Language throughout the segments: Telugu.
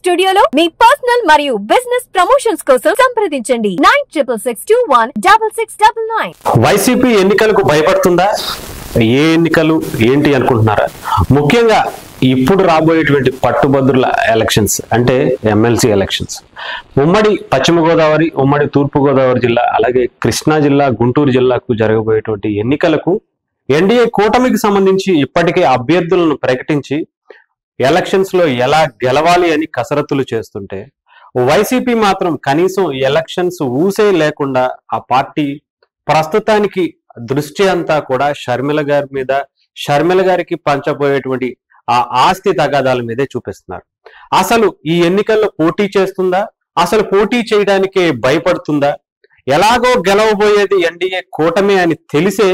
స్టూడియోలో మీ పర్సనల్ మరియు బిజినెస్ ప్రమోషన్స్ కోసం సంప్రదించండి nine triple six two one double six double nine YCP ఎన్నికలకు భయపడుతుందా ఏ ఎన్నికలు ఏంటి అనుకుంటున్నారా ముఖ్యంగా ఇప్పుడు రాబోయేటువంటి పట్టుభద్రుల ఎలక్షన్స్ అంటే ఎమ్మెల్సీ ఎలక్షన్స్ ఉమ్మడి పశ్చిమ గోదావరి ఉమ్మడి తూర్పు గోదావరి జిల్లా అలాగే కృష్ణా జిల్లా గుంటూరు జిల్లాకు జరగబోయేటువంటి ఎన్నికలకు ఎన్డీఏ కూటమికి సంబంధించి ఇప్పటికే అభ్యర్థులను ప్రకటించి ఎలక్షన్స్ లో ఎలా గెలవాలి అని కసరత్తులు చేస్తుంటే వైసీపీ మాత్రం కనీసం ఎలక్షన్స్ ఊసే లేకుండా ఆ పార్టీ ప్రస్తుతానికి దృష్టి అంతా కూడా షర్మిల గారి మీద షర్మిల గారికి పంచబోయేటువంటి ఆ ఆస్తి తగాదాల మీదే చూపిస్తున్నారు అసలు ఈ ఎన్నికల్లో పోటీ చేస్తుందా అసలు పోటీ చేయడానికే భయపడుతుందా ఎలాగో గెలవబోయేది ఎన్డీఏ కూటమి అని తెలిసే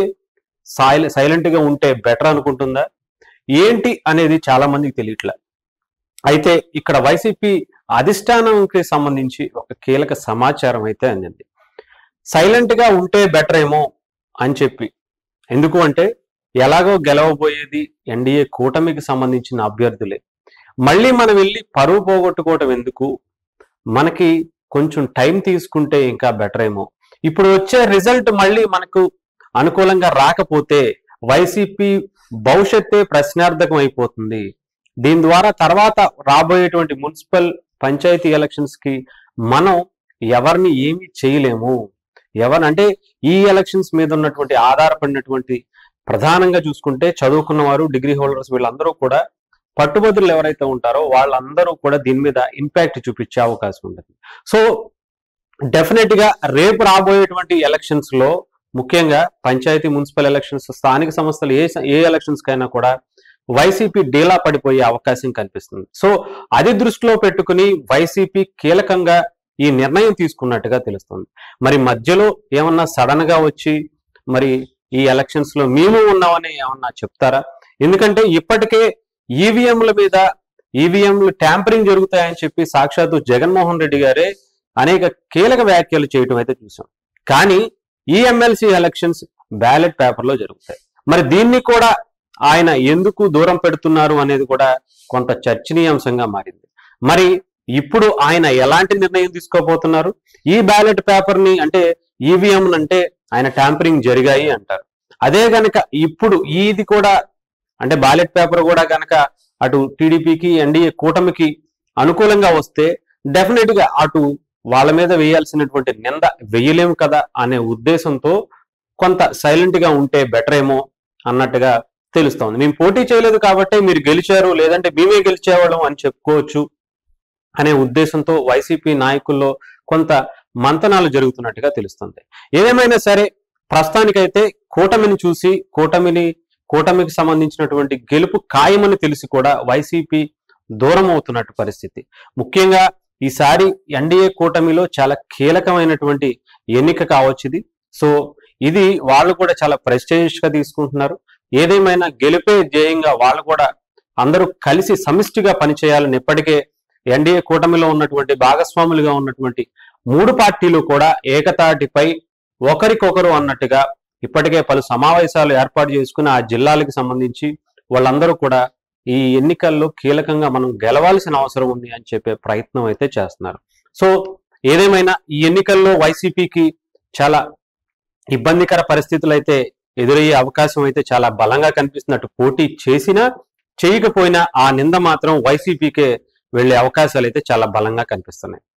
సైల సైలెంట్ గా ఉంటే బెటర్ అనుకుంటుందా ఏంటి అనేది చాలా మందికి తెలియట్లే అయితే ఇక్కడ వైసీపీ అధిష్టానంకి సంబంధించి ఒక కీలక సమాచారం అయితే అందింది సైలెంట్ గా ఉంటే బెటర్ ఏమో అని చెప్పి ఎందుకు అంటే ఎలాగో గెలవబోయేది ఎన్డీఏ కూటమికి సంబంధించిన అభ్యర్థులే మళ్ళీ మనం వెళ్ళి పరువు పోగొట్టుకోవటం ఎందుకు మనకి కొంచెం టైం తీసుకుంటే ఇంకా బెటర్ ఏమో ఇప్పుడు వచ్చే రిజల్ట్ మళ్ళీ మనకు అనుకూలంగా రాకపోతే వైసీపీ భవిష్యత్తే ప్రశ్నార్థకం అయిపోతుంది దీని ద్వారా తర్వాత రాబోయేటువంటి మున్సిపల్ పంచాయతీ ఎలక్షన్స్ కి మనం ఎవరిని ఏమీ చేయలేము ఎవరు అంటే ఈ ఎలక్షన్స్ మీద ఉన్నటువంటి ఆధారపడినటువంటి ప్రధానంగా చూసుకుంటే చదువుకున్న వారు డిగ్రీ హోల్డర్స్ వీళ్ళందరూ కూడా పట్టుబదులు ఎవరైతే ఉంటారో వాళ్ళందరూ కూడా దీని మీద ఇంపాక్ట్ చూపించే అవకాశం ఉంటుంది సో డెఫినెట్ గా రేపు రాబోయేటువంటి ఎలక్షన్స్ లో ముఖ్యంగా పంచాయతీ మున్సిపల్ ఎలక్షన్స్ స్థానిక సంస్థలు ఏ ఏ ఎలక్షన్స్ కైనా కూడా వైసీపీ డీలా పడిపోయే అవకాశం కనిపిస్తుంది సో అది దృష్టిలో పెట్టుకుని వైసీపీ కీలకంగా ఈ నిర్ణయం తీసుకున్నట్టుగా తెలుస్తుంది మరి మధ్యలో ఏమన్నా సడన్ గా వచ్చి మరి ఈ ఎలక్షన్స్ లో మేము ఉన్నామని ఏమన్నా చెప్తారా ఎందుకంటే ఇప్పటికే ఈవీఎంల మీద ఈవీఎంలు ట్యాంపరింగ్ జరుగుతాయని చెప్పి సాక్షాత్తు జగన్మోహన్ రెడ్డి గారే అనేక కీలక వ్యాఖ్యలు చేయటం అయితే చూసాం కానీ ఈ ఎమ్మెల్సీ ఎలక్షన్స్ బ్యాలెట్ పేపర్ లో జరుగుతాయి మరి దీన్ని కూడా ఆయన ఎందుకు దూరం పెడుతున్నారు అనేది కూడా కొంత చర్చనీయాంశంగా మారింది మరి ఇప్పుడు ఆయన ఎలాంటి నిర్ణయం తీసుకోబోతున్నారు ఈ బ్యాలెట్ పేపర్ ని అంటే ఈవీఎం అంటే ఆయన ట్యాంపరింగ్ జరిగాయి అంటారు అదే గనక ఇప్పుడు ఇది కూడా అంటే బ్యాలెట్ పేపర్ కూడా గనక అటు టీడీపీకి ఎన్డీఏ కూటమికి అనుకూలంగా వస్తే డెఫినెట్ గా అటు వాళ్ళ మీద వేయాల్సినటువంటి నింద వేయలేము కదా అనే ఉద్దేశంతో కొంత సైలెంట్ గా ఉంటే బెటర్ ఏమో అన్నట్టుగా తెలుస్తోంది మేము పోటీ చేయలేదు కాబట్టి మీరు గెలిచారు లేదంటే మేమే గెలిచేవాళ్ళం అని చెప్పుకోవచ్చు అనే ఉద్దేశంతో వైసీపీ నాయకుల్లో కొంత మంతనాలు జరుగుతున్నట్టుగా తెలుస్తుంది ఏదేమైనా సరే ప్రస్తుతానికైతే కూటమిని చూసి కూటమిని కూటమికి సంబంధించినటువంటి గెలుపు ఖాయమని తెలిసి కూడా వైసీపీ దూరం అవుతున్నట్టు పరిస్థితి ముఖ్యంగా ఈసారి ఎన్డీఏ కూటమిలో చాలా కీలకమైనటువంటి ఎన్నిక కావచ్చు ఇది సో ఇది వాళ్ళు కూడా చాలా ప్రెస్టేజియస్ గా తీసుకుంటున్నారు ఏదేమైనా గెలిపే ధ్యేయంగా వాళ్ళు కూడా అందరూ కలిసి సమిష్టిగా పనిచేయాలని ఇప్పటికే ఎన్డీఏ కూటమిలో ఉన్నటువంటి భాగస్వాములుగా ఉన్నటువంటి మూడు పార్టీలు కూడా ఏకతాటిపై ఒకరికొకరు అన్నట్టుగా ఇప్పటికే పలు సమావేశాలు ఏర్పాటు చేసుకుని ఆ జిల్లాలకు సంబంధించి వాళ్ళందరూ కూడా ఈ ఎన్నికల్లో కీలకంగా మనం గెలవాల్సిన అవసరం ఉంది అని చెప్పే ప్రయత్నం అయితే చేస్తున్నారు సో ఏదేమైనా ఈ ఎన్నికల్లో వైసీపీకి చాలా ఇబ్బందికర పరిస్థితులు అయితే ఎదురయ్యే అవకాశం అయితే చాలా బలంగా కనిపిస్తున్నట్టు పోటీ చేసినా చేయకపోయినా ఆ నింద మాత్రం వైసీపీకే వెళ్లే అవకాశాలు అయితే చాలా బలంగా కనిపిస్తున్నాయి